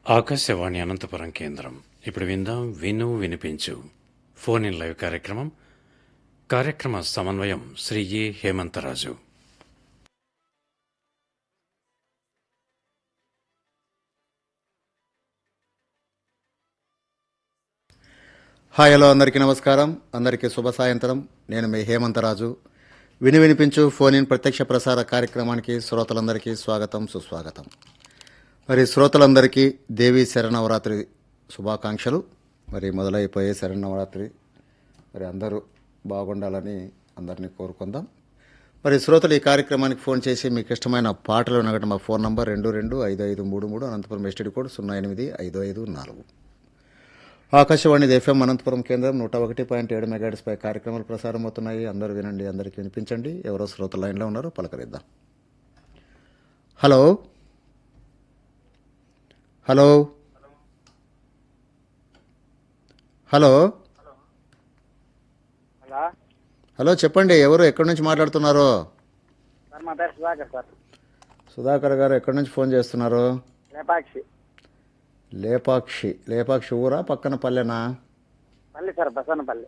ఆకాశవాణి అనంతపురం కేంద్రం ఇప్పుడు విందాం విను వినిపించు ఫోన్ ఇన్ లైవ్ కార్యక్రమం కార్యక్రమ సమన్వయం Shri A Hemantharaju hi hello అందరికీ నమస్కారం అందరికీ శుభ సాయంత్రం నేను మీ హేమంతరాజు విని వినిపించు ఫోన్ ఇన్ ప్రత్యక్ష ప్రసార కార్యక్రమానికి శ్రోతలందరికీ స్వాగతం సుస్వాగతం మరి శ్రోతలందరికీ దేవీ శరణవరాత్రి శుభాకాంక్షలు మరి మొదలైపోయే శరణవరాత్రి మరి అందరూ బాగుండాలని అందరినీ కోరుకుందాం మరి శ్రోతలు ఈ కార్యక్రమానికి ఫోన్ చేసి మీకు ఇష్టమైన పాటలు ఉన్నగట మా ఫోన్ నంబర్ రెండు రెండు ఐదు ఐదు మూడు మూడు అనంతపురం ఎస్టీడీ కోడ్ సున్నా ఎనిమిది ఐదు ఐదు నాలుగు ఆకాశవాణి ఎఫ్ఎం అనంతపురం కేంద్రం నూట ఒకటి పాయింట్ ఏడు మెగాడిస్ పై కార్యక్రమాలు ప్రసారం అవుతున్నాయి అందరూ వినండి అందరికీ వినిపించండి ఎవరో శ్రోత లైన్లో ఉన్నారో పలకరిద్దాం hello hello hello hello hello చెప్పండి ఎవరు ఎక్కడి నుంచి మాట్లాడుతున్నారో సార్ మా పేరు సుధాకర్ సార్ సుధాకర్ గారు ఎక్కడి నుంచి ఫోన్ చేస్తున్నారు లేపాక్షి లేపాక్షి లేపాక్షి ఊరా పక్కన పల్లెనా పల్లి సార్ బసవనపల్లి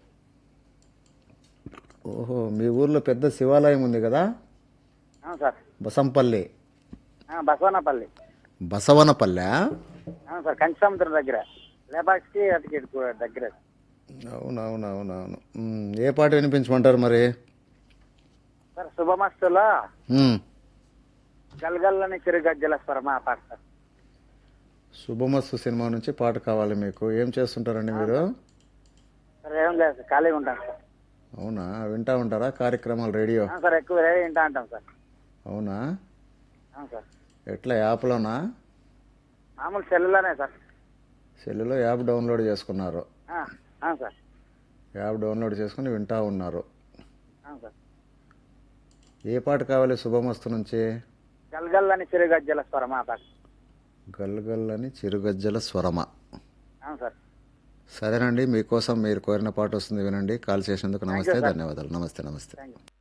ఓహో మీ ఊర్లో పెద్ద శివాలయం ఉంది కదా అవును సార్ బసంపల్లి ఆ, బసవనపల్లి బసవనపల్లె అవును సార్ కంచి సముద్రం దగ్గర లేపాక్షి అటుకి ఇటు దగ్గర అవునవునవునవును ఉమ్, ఏ పాట వినిపించమంటారు మరి సార్ శుభమస్తులో ఉమ్, గల్గల్లని చిరుగజ్జల స్వరమా పాట సార్ శుభమస్తు సినిమా నుంచి పాట కావాలి మీకు ఏం చేస్తుంటారండి మీరు సార్ ఏం లేదు సార్ ఖాళీగా ఉంటాం సార్ అవునా వింటా ఉంటారా కార్యక్రమాలు రేడియో అవును సార్ ఎక్కువ రేడియో వింటా ఉంటాం సార్ అవునా అవును సార్ ఎట్లా యాప్లోనా మామూలు సెల్లులోనే సార్ సెల్లులో యాప్ డౌన్లోడ్ చేసుకున్నారు ఆ, అవును సార్ యాప్ డౌన్లోడ్ చేసుకుని వింటా ఉన్నారు అవును సార్ ఏ పాట కావాలి శుభమస్తు నుంచి గల్గల్లని చిరుగజ్జల స్వరమా పాట గల్గల్లని చిరుగజ్జల స్వరమ అవును సార్ సరేనండి మీకోసం మీరు కోరిన పాట వస్తుంది వినండి కాల్ చేసినందుకు నమస్తే ధన్యవాదాలు నమస్తే నమస్తే థ్యాంక్ యూ